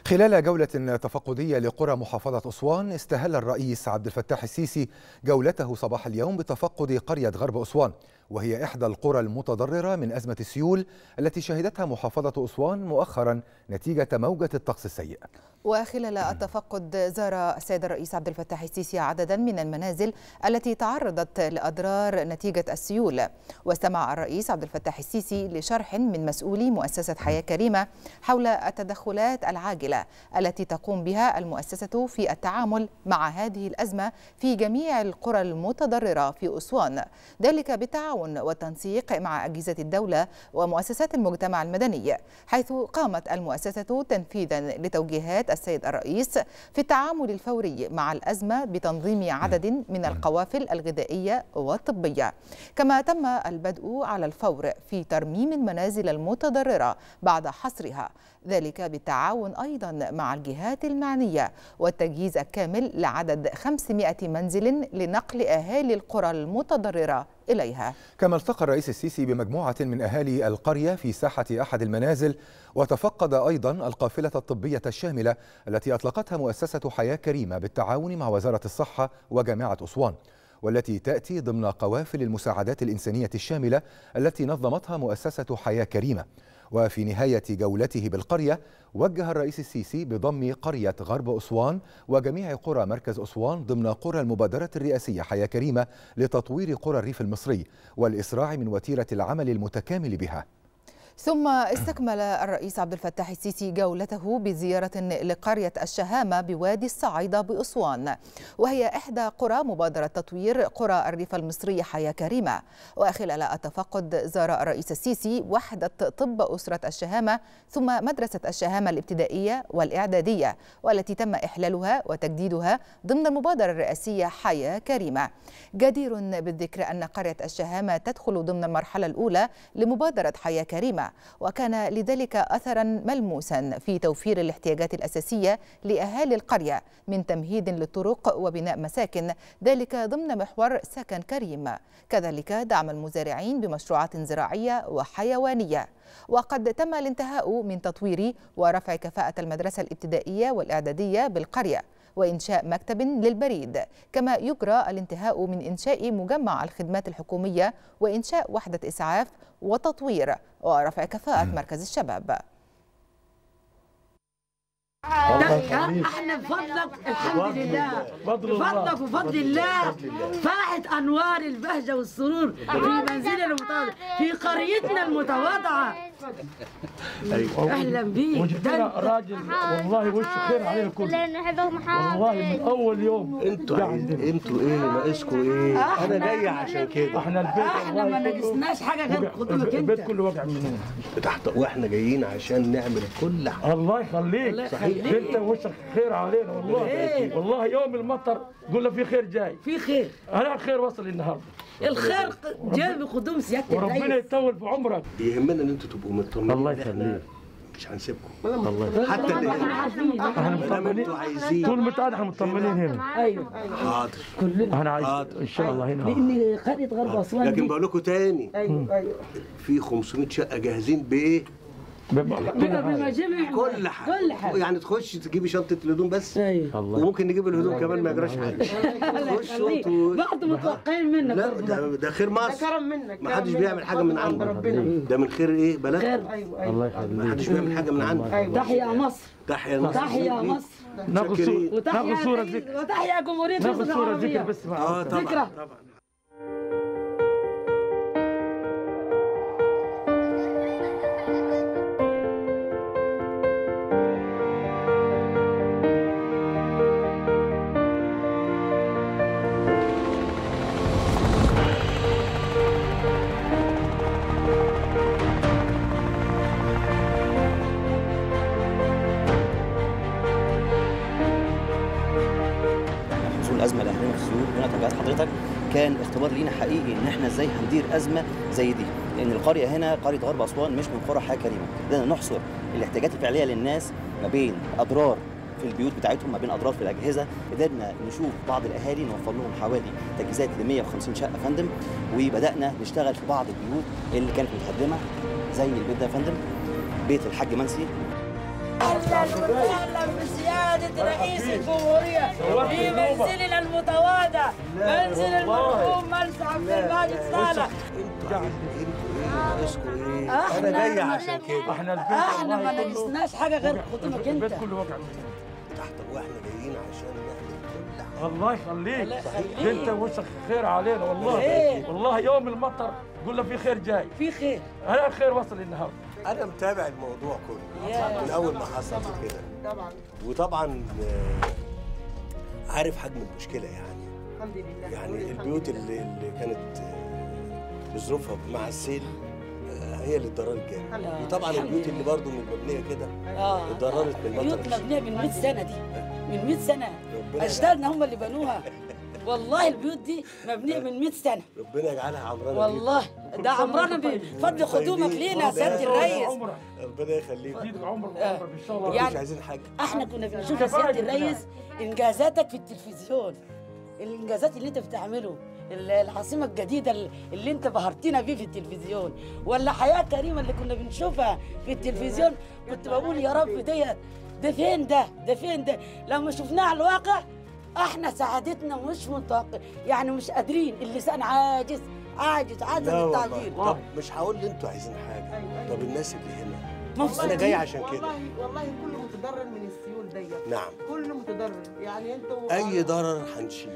خلال جولة تفقدية لقرى محافظة أسوان استهل الرئيس عبد الفتاح السيسي جولته صباح اليوم بتفقد قرية غرب أسوان وهي إحدى القرى المتضررة من أزمة السيول التي شهدتها محافظة أسوان مؤخرا نتيجة موجة الطقس السيء وخلال التفقد زار السيد الرئيس عبد الفتاح السيسي عددا من المنازل التي تعرضت لأضرار نتيجة السيول واستمع الرئيس عبد الفتاح السيسي لشرح من مسؤولي مؤسسة حياة كريمة حول التدخلات العاجلة التي تقوم بها المؤسسة في التعامل مع هذه الأزمة في جميع القرى المتضررة في أسوان ذلك بالتعاون والتنسيق مع أجهزة الدولة ومؤسسات المجتمع المدني حيث قامت المؤسسة تنفيذا لتوجيهات السيد الرئيس في التعامل الفوري مع الأزمة بتنظيم عدد من القوافل الغذائية والطبية كما تم البدء على الفور في ترميم المنازل المتضررة بعد حصرها ذلك بالتعاون أيضا مع الجهات المعنية والتجهيز الكامل لعدد 500 منزل لنقل أهالي القرى المتضررة إليها كما التقى الرئيس السيسي بمجموعة من أهالي القرية في ساحة أحد المنازل وتفقد أيضا القافلة الطبية الشاملة التي أطلقتها مؤسسة حياة كريمة بالتعاون مع وزارة الصحة وجامعة أسوان والتي تأتي ضمن قوافل المساعدات الإنسانية الشاملة التي نظمتها مؤسسة حياة كريمة وفي نهاية جولته بالقرية وجه الرئيس السيسي بضم قرية غرب أسوان وجميع قرى مركز أسوان ضمن قرى المبادرة الرئاسية حياة كريمة لتطوير قرى الريف المصري والإسراع من وتيرة العمل المتكامل بها ثم استكمل الرئيس عبد الفتاح السيسي جولته بزيارة لقرية الشهامة بوادي الصعيدة بأسوان وهي إحدى قرى مبادرة تطوير قرى الريف المصري حياة كريمة وخلال التفقد زار الرئيس السيسي وحدة طب أسرة الشهامة ثم مدرسة الشهامة الابتدائية والإعدادية والتي تم إحلالها وتجديدها ضمن المبادرة الرئاسية حياة كريمة جدير بالذكر أن قرية الشهامة تدخل ضمن المرحلة الأولى لمبادرة حياة كريمة وكان لذلك أثرا ملموسا في توفير الاحتياجات الأساسية لأهالي القرية من تمهيد للطرق وبناء مساكن ذلك ضمن محور سكن كريم كذلك دعم المزارعين بمشروعات زراعية وحيوانية وقد تم الانتهاء من تطوير ورفع كفاءة المدرسة الابتدائية والإعدادية بالقرية وإنشاء مكتب للبريد كما يجرى الانتهاء من إنشاء مجمع الخدمات الحكومية وإنشاء وحدة إسعاف وتطوير ورفع كفاءة مركز الشباب احنا بفضلك الحمد لله بفضلك وفضل الله فاحت انوار البهجه والسرور في منزلنا المتواضع في قريتنا المتواضعه ايوه اهلا بيك وجبنا راجل والله وشه خير علينا كله والله من اول يوم انتوا عايزين انتوا ايه ناقصكم ايه انا جاي عشان كده احنا البيت احنا ما ناقصناش حاجه غير قدومك البيت انت كله وجع مننا تحت واحنا جايين عشان نعمل كل حاجه الله يخليك الله يخليك. انت وشك خير علينا والله إيه. والله يوم المطر قلنا في خير جاي في خير انا الخير وصل النهارده الخير جاي بقدوم سياده وربنا الرئيس يطول في عمرك يهمنا ان انتوا تبقوا مطمنين الله إن إحنا يخليك. مش هنسيبكم الله حتى احنا اللي عارفين احنا ما دام مطمنين انتوا عايزين طول ما قاعد احنا مطمنين هنا ايوه حاضر كلنا احنا عايز حاضر. ان شاء الله هنا لان قريه غرب اسوان لكن دي بقول لكم تاني ايوه ايوه في 500 شقه جاهزين بايه بيبقى كل بقى حاجه بمجامع كل حاجه كل حاجه يعني تخش تجيبي شنطه الهدوم بس ايوه الله وممكن نجيب الهدوم كمان ما يجراش حاجه خشوا انتوا بعض متوقعين منك لا برضه. ده, ده خير مصر كرم منك ما حدش بيعمل حاجه من عنده ده من خير ايه بلد خير ايوه الله ما يخليك حدش بيعمل حاجه من عنده تحيا مصر تحيا مصر تحيا مصر ناخذ شاكرين. صورة ناخذ صورة وتحيا ذكر وتحيا جمهوريه ناخذ مصر صورة ذكر العربيه بس مع اه طبعا ذكرى. طبعا حصول الازمه الاخيره في السيول هنا توجيهات حضرتك كان اختبار لينا حقيقي ان احنا ازاي هندير ازمه زي دي لان القريه هنا قريه غرب اسوان مش من قرى حياه كريمه قدرنا نحصر الاحتياجات الفعليه للناس ما بين اضرار في البيوت بتاعتهم ما بين اضرار في الاجهزه قدرنا نشوف بعض الاهالي نوفر لهم حوالي تجهيزات ل 150 شقه فندم وبدانا نشتغل في بعض البيوت اللي كانت متهدمه زي البيت ده يا فندم بيت الحاج منسي اهلا وسهلا سعادة رئيس الجمهورية نورت في النوبة. منزلنا المتواضع منزل والله. المرحوم مرسى عبد الماجد صالح انتوا عايزين انتوا ايه ناقصكم ايه احنا انا جاي عشان كده احنا البيت احنا ما والله كله ناقصناش حاجة غير خدمك البيت انت كله وجع تحت واحنا جايين عشان نعمل كل حاجه الله يخليك الله يخليك. انت وشك خير علينا والله خير. والله يوم المطر قلنا في خير جاي في خير انا الخير وصل النهارده انا متابع الموضوع كله يا. من اول ما حصل كده طبعا وطبعا آه، عارف حجم المشكله يعني الحمد لله يعني البيوت اللي, اللي كانت آه، بظروفها مع السيل آه، هي اللي اتضررت جامد لله. وطبعا الحمد البيوت لله. اللي برضه من مبنيه كده اه اتضررت من بيوت المطر مبنية من 100 سنة دي من 100 سنة ربنا أجدادنا هم اللي بنوها والله البيوت دي مبنية من 100 سنة ربنا يجعلها عمرانه والله ده عمرنا بفضل خدومك لينا يا سيادة الريس عمرك بيك. ربنا يخليك يزيدك عمرك وعمرك ان شاء الله يعني- مش عايزين حاجه احنا كنا بنشوف يا سيادة الريس انجازاتك في التلفزيون الانجازات اللي انت بتعمله ال- العاصمة الجديدة اللي انت بهرتنا بيه في التلفزيون ولا حياة كريمة اللي كنا بنشوفها في التلفزيون كنت بقول يا رب ديت ده فين ده ده فين ده لما شفناه على الواقع احنا سعادتنا مش متوقع يعني مش قادرين اللسان عاجز عاجز عاجز لا والله التعبير طب مش هقول ان انتوا عايزين حاجه طب الناس اللي هنا انا مبسوطين جاي عشان كده والله والله كله متضرر من السيول ديت نعم كله متضرر يعني انتوا اي ضرر هنشيل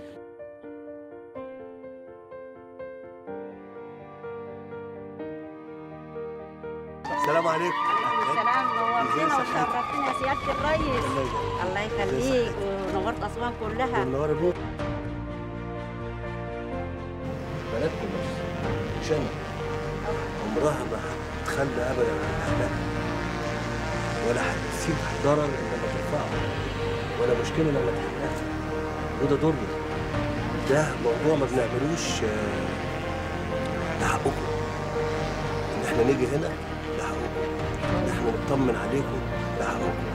السلام عليكم السلام ازاي نورتنا صحتك؟ وشرفتنا يا سيادة الريس الله يبارك الله يخليك ونورت أسوان كلها منور بيك بلدكم بس مش انا عمرها ما هتتخلى ابدا عن اهلها ولا هتسيب ضرر الا لما ترفعه ولا مشكله لما تحلها وده دورنا ده موضوع ما بنعملوش آه، ده حقكم ان احنا نيجي هنا ده حقكم ان احنا نطمن عليكم ده حقكم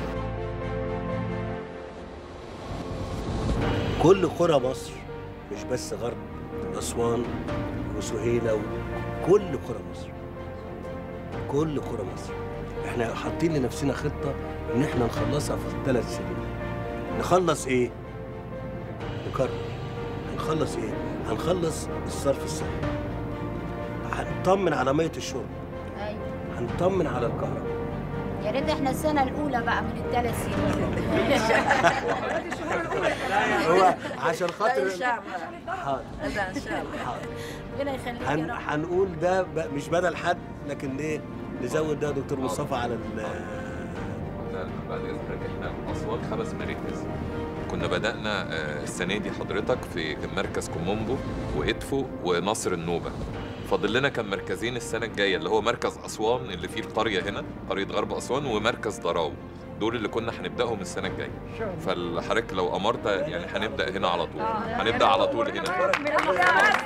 كل قرى مصر مش بس غرب أسوان وسهيلة وكل قرى مصر كل قرى مصر احنا حاطين لنفسنا خطة ان احنا نخلصها في ثلاث سنين نخلص ايه؟ نكرر هنخلص ايه؟ هنخلص الصرف الصحي هنطمن على مية الشرب أيوة هنطمن على الكهرباء يا ريت احنا السنة الأولى بقى من الثلاث سنين هو عشان خاطر إن شاء الله حاضر إن شاء الله حاضر ربنا يخليك يا هن... رب هنقول ده ب... مش بدل حد لكن ايه نزود ده دكتور مصطفى على ال... بعد اذنك احنا اسوان خمس مراكز كنا بدأنا آه، السنة دي حضرتك في مركز كومومبو وإدفو ونصر النوبة فاضل لنا كان مركزين السنة الجاية اللي هو مركز أسوان اللي فيه القرية هنا قرية غرب أسوان ومركز ضراو دول اللي كنا هنبدأهم السنة الجاية فالحضرتك لو أمرت يعني هنبدأ هنا على طول هنبدأ على طول هنا حاضر.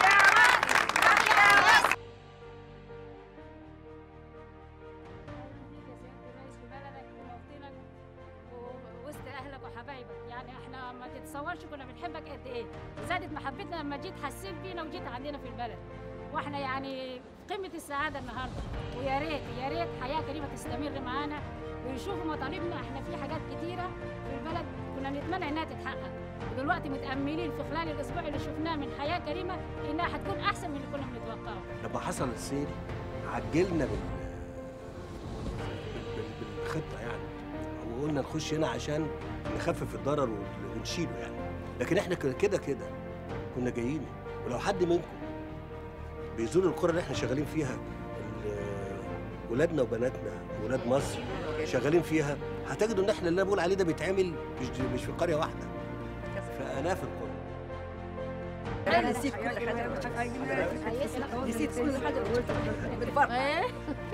وسط اهلك وحبايبك يعني احنا ما تتصورش كنا بنحبك قد ايه زادت محبتنا لما جيت حسيت بينا وجيت عندنا في البلد واحنا يعني قمه السعاده النهارده ويا ريت يا ريت حياه كريمه تستمر معانا ويشوفوا مطالبنا احنا في حاجات كتيره في البلد كنا نتمنى انها تتحقق ودلوقتي متاملين في خلال الاسبوع اللي شفناه من حياه كريمه انها هتكون احسن من اللي كنا بنتوقعه لما حصل السيل عجلنا بال... بال... بال... بالخطه يعني وقلنا نخش هنا عشان نخفف الضرر ون- ونشيله يعني لكن احنا كده كده كده كنا جايين ولو حد منكم بيزور القرى اللي احنا شغالين فيها ال- ولادنا وبناتنا ولاد مصر شغالين فيها هتجدوا ان احنا اللي انا بقول عليه ده بيتعمل مش مش في قريه واحده في الاف القرى نسيت كل حاجة نسيت كل حاجة بالفرح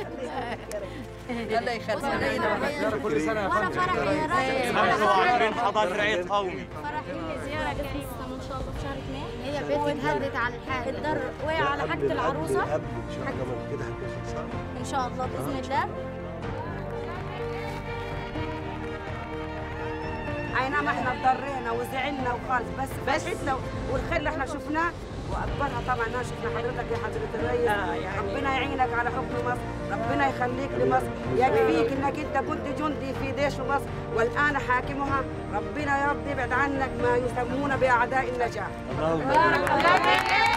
الله يخليك كل سنه يا وانا فرح يا ريس حضر عيد قومي فرحين زيارة كريمة ان شاء الله في شهر اثنين هي بيت اتهدت على الحال الدر وقع على حاجة العروسة قبل ان شاء الله من كده هتكون خلصانه ان شاء الله باذن الله اي نعم احنا اتضرينا وزعلنا وخالص بس فرحتنا والخير اللي احنا شفناه واكبرها طبعا انا شفنا حضرتك يا حضره الرئيس آه، يعني- ربنا يعينك على حكم مصر ربنا يخليك لمصر يكفيك انك انت كنت جندي في جيش مصر والان حاكمها ربنا يا رب يبعد عنك ما يسمون باعداء النجاح اللهم بارك الله فيك